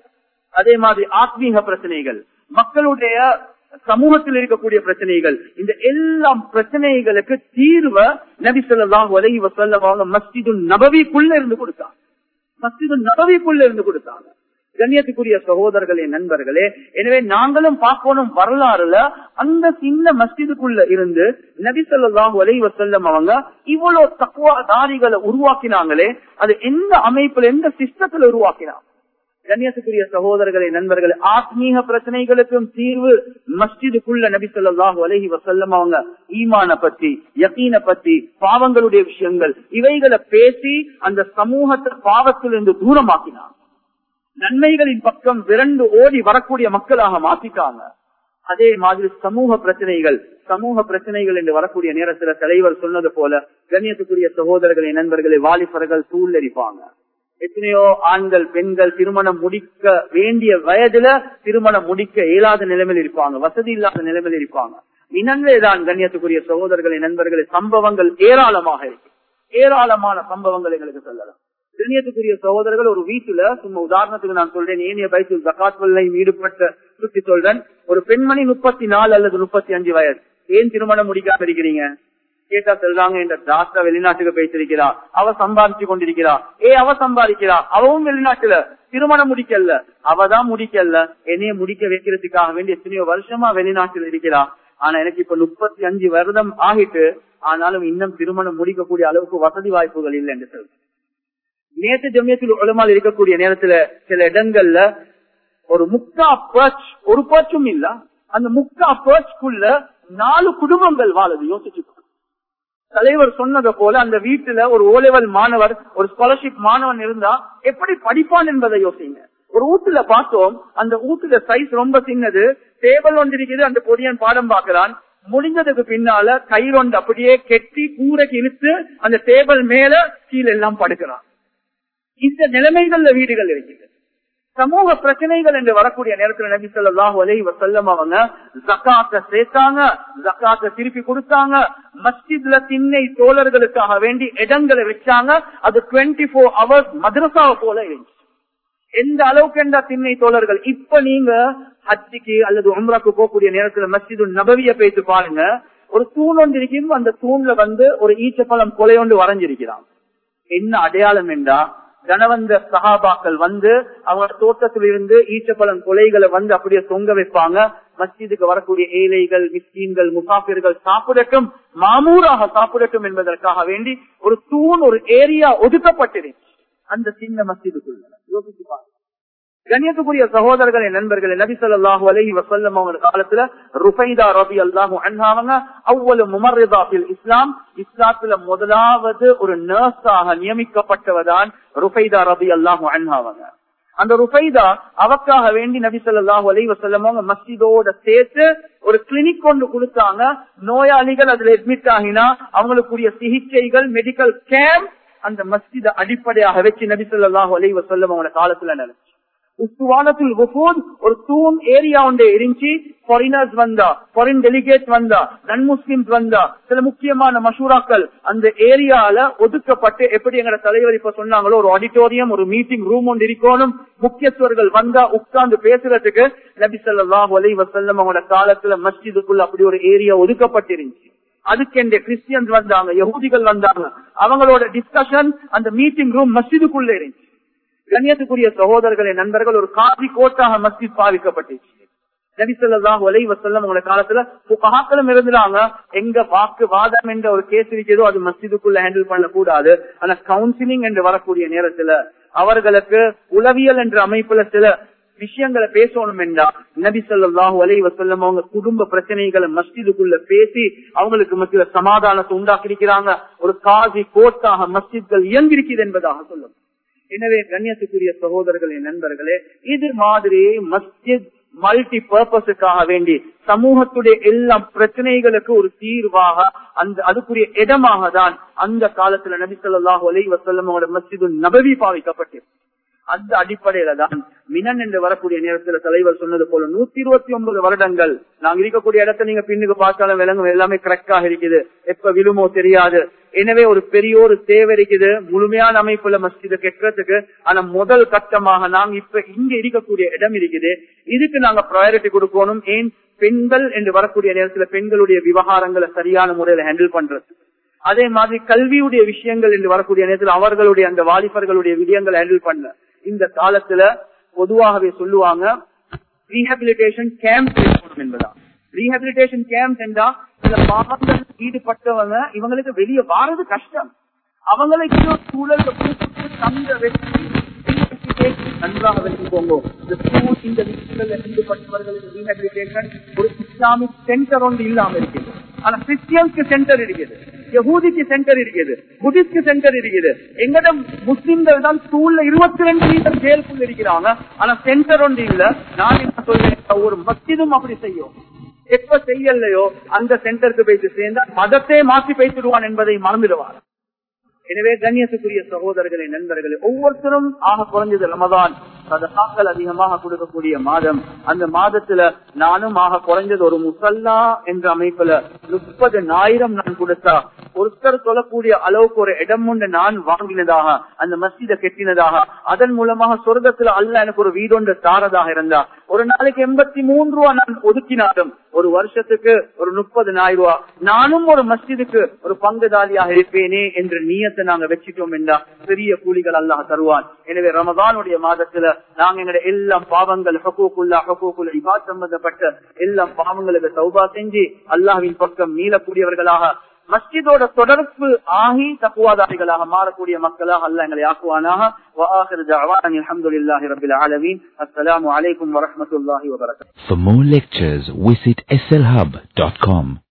அதே மாதிரி ஆத்மீக பிரச்சனைகள் மக்களுடைய சமூகத்தில் இருக்கக்கூடிய பிரச்சனைகள் இந்த எல்லா பிரச்சனைகளுக்கு தீர்வை நபி சொல்லாம் உலகி வசல்லம் அவங்க மஸ்ஜிது நபவிக்குள்ள இருந்து கொடுத்தாங்க மஸ்ஜிது நபவிக்குள்ள இருந்து கொடுத்தாங்க கண்ணியத்துக்குரிய சகோதரர்களே நண்பர்களே எனவே நாங்களும் பார்க்கணும் வரலாறுல அந்த சின்ன மஸ்ஜிதுக்குள்ள இருந்து நபி சொல்லாஹு அலை வசல்லம் அவங்க இவ்வளவு தக்குவாதாரிகளை உருவாக்கினாங்களே அது எந்த அமைப்புல எந்த சிஸ்டத்துல உருவாக்கினாங்க கண்ணியத்துக்குரிய சகோதரர்களே நண்பர்களே ஆத்மீக பிரச்சனைகளுக்கும் தீர்வு மஸ்ஜிதுக்குள்ள நபி சொல்லாஹு அலஹி வசல்லம் அவங்க ஈமான பத்தி யக்கீன பத்தி பாவங்களுடைய விஷயங்கள் இவைகளை பேசி அந்த சமூகத்தை பாவத்திலிருந்து தூரமாக்கினாங்க நன்மைகளின் பக்கம் விரண்டு ஓடி வரக்கூடிய மக்களாக மாத்திட்டாங்க அதே மாதிரி சமூக பிரச்சனைகள் சமூக பிரச்சனைகள் என்று வரக்கூடிய நேரத்துல தலைவர் சொன்னது போல கண்ணியத்துக்குரிய சகோதரர்களை நண்பர்களை வாலிபர்கள் சூழ்நெறிப்பாங்க எத்தனையோ ஆண்கள் பெண்கள் திருமணம் முடிக்க வேண்டிய வயதுல திருமணம் முடிக்க இயலாத நிலைமையில் இருப்பாங்க வசதி இல்லாத நிலைமையில் இருப்பாங்க இனங்களேதான் கண்ணியத்துக்குரிய சகோதரர்களை நண்பர்களை சம்பவங்கள் ஏராளமாக இருக்கு ஏராளமான சம்பவங்கள் எங்களுக்கு சொல்லலாம் கண்ணியத்துக்குரிய சகோதரர்கள் ஒரு வீட்டுல சும்மா உதாரணத்துக்கு நான் சொல்றேன் ஏனிய பைசு ஜக்காத்வல்லையும் ஈடுபட்ட சுத்தி சொல்றேன் ஒரு பெண்மணி முப்பத்தி நாலு அல்லது முப்பத்தி அஞ்சு வயது ஏன் திருமணம் முடிக்காம இருக்கிறீங்க கேட்டா சொல்றாங்க என்ற தாத்தா வெளிநாட்டுக்கு பேசிருக்கிறா அவ சம்பாதிச்சு கொண்டிருக்கிறா ஏ அவ சம்பாதிக்கிறா அவவும் வெளிநாட்டுல திருமணம் முடிக்கல அவதான் முடிக்கல என்னைய முடிக்க வைக்கிறதுக்காக வேண்டி எத்தனையோ வருஷமா வெளிநாட்டுல இருக்கிறா ஆனா எனக்கு இப்ப முப்பத்தி அஞ்சு வருடம் ஆகிட்டு ஆனாலும் இன்னும் திருமணம் முடிக்கக்கூடிய அளவுக்கு வசதி வாய்ப்புகள் இல்லை என்று சொல்றேன் நேற்று ஜமியத்தில் உலமால் இருக்கக்கூடிய நேரத்துல சில இடங்கள்ல ஒரு முக்கா பர்ச் ஒரு பர்ச்சும் இல்ல அந்த முக்கா பர்ச்க்குள்ள நாலு குடும்பங்கள் வாழுது யோசிச்சு தலைவர் சொன்னதை போல அந்த வீட்டுல ஒரு ஓலெவல் மாணவர் ஒரு ஸ்காலர்ஷிப் மாணவன் இருந்தா எப்படி படிப்பான் என்பதை யோசிங்க ஒரு ஊத்துல பார்த்தோம் அந்த ஊத்துல சைஸ் ரொம்ப சின்னது டேபிள் ஒன்று இருக்குது அந்த பொடியன் பாடம் பார்க்கிறான் முடிஞ்சதுக்கு பின்னால கயிறொண்டு அப்படியே கெட்டி கூரைக்கு இழுத்து அந்த டேபிள் மேல கீழே எல்லாம் படுக்கிறான் இந்த நிலைமைகள்ல வீடுகள் இருக்குது சமூக பிரச்சனைகள் என்று வரக்கூடிய நேரத்தில் நபி சொல்லாஹு அலை வசல்லம் அவங்க ஜக்காத்த சேர்த்தாங்க ஜக்காத்த திருப்பி கொடுத்தாங்க மஸ்ஜித்ல திண்ணை தோழர்களுக்காக வேண்டி இடங்களை வச்சாங்க அது டுவெண்ட்டி போர் ஹவர்ஸ் மதரசாவை போல இருந்துச்சு எந்த அளவுக்கு என்ற திண்ணை தோழர்கள் இப்ப நீங்க ஹஜ்ஜிக்கு அல்லது உம்ராக்கு போகக்கூடிய நேரத்துல மஸ்ஜிது நபவிய பேசி பாருங்க ஒரு தூண் ஒன்று இருக்கும் அந்த தூண்ல வந்து ஒரு ஈச்சப்பழம் கொலை ஒன்று வரைஞ்சிருக்கிறான் என்ன அடையாளம் என்றா கனவந்த சகாபாக்கள் வந்து அவங்க தோட்டத்திலிருந்து ஈச்சப்பழம் கொலைகளை வந்து அப்படியே தொங்க வைப்பாங்க மஸ்ஜிதுக்கு வரக்கூடிய ஏழைகள் மிஸ்கீன்கள் முசாஃபிர்கள் சாப்பிடட்டும் மாமூராக சாப்பிடட்டும் என்பதற்காக வேண்டி ஒரு தூண் ஒரு ஏரியா ஒதுக்கப்பட்டிருச்சு அந்த சின்ன மஸ்ஜிதுக்குள்ள யோசிச்சு பாருங்க கண்ணியத்துக்குரிய சகோதரர்களே நண்பர்களே நபி சொல்லாஹு அலஹி வசல்லம் அவங்க காலத்துல ருஃபைதா ரபி அல்லாஹு அண்ணாவங்க அவ்வளவு முமர்ரிதா பில் இஸ்லாம் இஸ்லாத்துல முதலாவது ஒரு நர்ஸாக நியமிக்கப்பட்டவதான் ருஃபைதா ரபி அல்லாஹு அண்ணாவங்க அந்த ருஃபைதா அவக்காக வேண்டி நபி சொல்லாஹு அலி வசல்லம் அவங்க மஸ்ஜிதோட சேர்த்து ஒரு கிளினிக் கொண்டு கொடுத்தாங்க நோயாளிகள் அதுல அட்மிட் ஆகினா அவங்களுக்குரிய சிகிச்சைகள் மெடிக்கல் கேம்ப் அந்த மஸ்ஜித அடிப்படையாக வச்சு நபி சொல்லாஹு அலி வசல்லம் அவங்களோட காலத்துல நடந்துச்சு உஸ்துவானத்தில் வஃபூத் ஒரு தூண் ஏரியா ஒன்றே இருந்துச்சு ஃபாரினர்ஸ் வந்தா ஃபாரின் டெலிகேட் வந்தா நன் முஸ்லிம்ஸ் வந்தா சில முக்கியமான மஷூராக்கள் அந்த ஏரியால ஒதுக்கப்பட்டு எப்படி எங்கட தலைவர் இப்ப சொன்னாங்களோ ஒரு ஆடிட்டோரியம் ஒரு மீட்டிங் ரூம் ஒன்று இருக்கணும் முக்கியத்துவர்கள் வந்தா உட்கார்ந்து பேசுறதுக்கு நபி சொல்லாஹு அலி வசல்லம் அவங்களோட காலத்துல மஸ்ஜிதுக்குள்ள அப்படி ஒரு ஏரியா ஒதுக்கப்பட்டிருந்துச்சு அதுக்கென்ற கிறிஸ்டியன்ஸ் வந்தாங்க யகுதிகள் வந்தாங்க அவங்களோட டிஸ்கஷன் அந்த மீட்டிங் ரூம் மஸ்ஜிதுக்குள்ள இருந்துச்சு கண்ணியத்துக்குரிய சகோதரர்களே நண்பர்கள் ஒரு காசி கோட்டாக மஸ்ஜித் பாவிக்கப்பட்டுச்சு நபிசல்லாஹ் ஒலை வசல்லம் உங்களோட காலத்துல புகாக்களும் இருந்தாங்க எங்க வாக்கு வாதம் என்ற ஒரு கேஸ் இருக்கிறதோ அது மஸ்ஜிதுக்குள்ள ஹேண்டில் பண்ண கூடாது ஆனா கவுன்சிலிங் என்று வரக்கூடிய நேரத்துல அவர்களுக்கு உளவியல் என்ற அமைப்புல சில விஷயங்களை பேசணும் என்றா நபி சொல்லாஹு அலை வசல்லம் அவங்க குடும்ப பிரச்சனைகளை மஸ்ஜிதுக்குள்ள பேசி அவங்களுக்கு மத்தியில சமாதானத்தை உண்டாக்கியிருக்கிறாங்க ஒரு காசி கோட்டாக மஸ்ஜித்கள் இயங்கிருக்கிறது என்பதாக சொல்லும் எனவே கண்ணியத்துக்குரிய சகோதரர்களே நண்பர்களே இது மாதிரி மஸ்ஜித் மல்டி பர்பஸுக்காக வேண்டி சமூகத்துடைய எல்லா பிரச்சனைகளுக்கு ஒரு தீர்வாக அந்த அதுக்குரிய இடமாக தான் அந்த காலத்துல நபி சொல்லாஹு அலை வசல்லமோட மஸ்ஜிது நபவி பாவிக்கப்பட்டு அந்த அடிப்படையில தான் மினன் என்று வரக்கூடிய நேரத்துல தலைவர் சொன்னது போல நூத்தி இருபத்தி ஒன்பது வருடங்கள் நாங்க இருக்கக்கூடிய இடத்த நீங்க பின்னுக்கு பார்த்தாலும் விலங்கும் எல்லாமே கரெக்டாக இருக்குது எப்ப விழுமோ தெரியாது எனவே ஒரு பெரிய ஒரு தேவை இருக்குது முழுமையான அமைப்புல மஸ்ஜித கெட்டுறதுக்கு ஆனா முதல் கட்டமாக நாங்க இப்ப இங்க இருக்கக்கூடிய இடம் இருக்குது இதுக்கு நாங்க ப்ரையாரிட்டி கொடுக்கணும் ஏன் பெண்கள் என்று வரக்கூடிய நேரத்துல பெண்களுடைய விவகாரங்களை சரியான முறையில ஹேண்டில் பண்றது அதே மாதிரி கல்வியுடைய விஷயங்கள் என்று வரக்கூடிய நேரத்தில் அவர்களுடைய அந்த வாலிபர்களுடைய விடயங்களை ஹேண்டில் பண்ண இந்த காலத்துல பொதுவாகவே சொல்லுவாங்க ரீஹபிலிட்டேஷன் கேம்ப் என்பதா ரீஹபிலிட்டேஷன் கேம்ப் என்றா சில பாவங்கள் ஈடுபட்டவங்க இவங்களுக்கு வெளியே வாரது கஷ்டம் அவங்களுக்கு சூழல் தந்த வெற்றி நன்றாக வச்சுக்கோங்க இந்த ஸ்கூல் இந்த விஷயங்கள்ல ஈடுபட்டவர்களுக்கு ரீஹபிலிட்டேஷன் ஒரு இஸ்லாமிக் சென்டர் ஒன்று இல்லாம இருக்குது ஆனா கிறிஸ்டியன்ஸ்க்கு சென்டர் இருக்குது யகூதிக்கு சென்டர் இருக்குது புத்திஸ்க்கு சென்டர் இருக்குது எங்கட முஸ்லிம்கள் தான் ஸ்கூல்ல இருபத்தி ரெண்டு மீட்டர் ஜெயிலுக்குள்ள இருக்கிறாங்க ஆனா சென்டர் ஒன்று இல்ல நான் என்ன சொல்றேன் ஒரு மஸ்ஜிதும் அப்படி செய்யும் எப்ப செய்யலையோ அந்த சென்டருக்கு போயிட்டு சேர்ந்தா மதத்தை மாற்றி பேசிடுவான் என்பதை மறந்துடுவார் எனவே கண்ணியத்துக்குரிய சகோதரர்களே நண்பர்களே ஒவ்வொருத்தரும் ஆக குறைஞ்சது ரமதான் சதகாக்கள் அதிகமாக கொடுக்கக்கூடிய மாதம் அந்த மாதத்துல நானும் ஆக குறைஞ்சது ஒரு முசல்லா என்ற அமைப்புல முப்பது ஆயிரம் நான் கொடுத்தா ஒருத்தர் சொல்லக்கூடிய அளவுக்கு ஒரு இடம் ஒன்று நான் வாங்கினதாக அந்த மஸ்ஜித கெட்டினதாக அதன் மூலமாக சொர்க்கத்துல அல்ல எனக்கு ஒரு வீடொன்று தாரதாக இருந்தா ஒரு நாளைக்கு எண்பத்தி மூன்று ரூபா நான் ஒதுக்கினாலும் ஒரு வருஷத்துக்கு ஒரு முப்பது ரூபா நானும் ஒரு மஸ்ஜிதுக்கு ஒரு பங்குதாலியாக இருப்பேனே என்ற நீயத்தை நாங்க வச்சுட்டோம் என்றா பெரிய கூலிகள் அல்லாஹ் தருவான் எனவே ரமதானுடைய மாதத்துல நாங்க எங்களுடைய எல்லா பாவங்கள் ஹக்கூக்குல்லா ஹக்கூக்குல் இபாத் சம்பந்தப்பட்ட எல்லா பாவங்களுக்கு சௌபா செஞ்சு அல்லாஹ்வின் பக்கம் மீளக்கூடியவர்களாக மஸ்ஜிதோட தொடர்பு ஆகி தக்குவாதாரிகளாக மாறக்கூடிய மக்களாக அல்ல எங்களை ஆக்குவானாக وآخر دعوانا الحمد لله رب العالمين السلام عليكم ورحمة الله وبركاته For more lectures, visit slhub.com.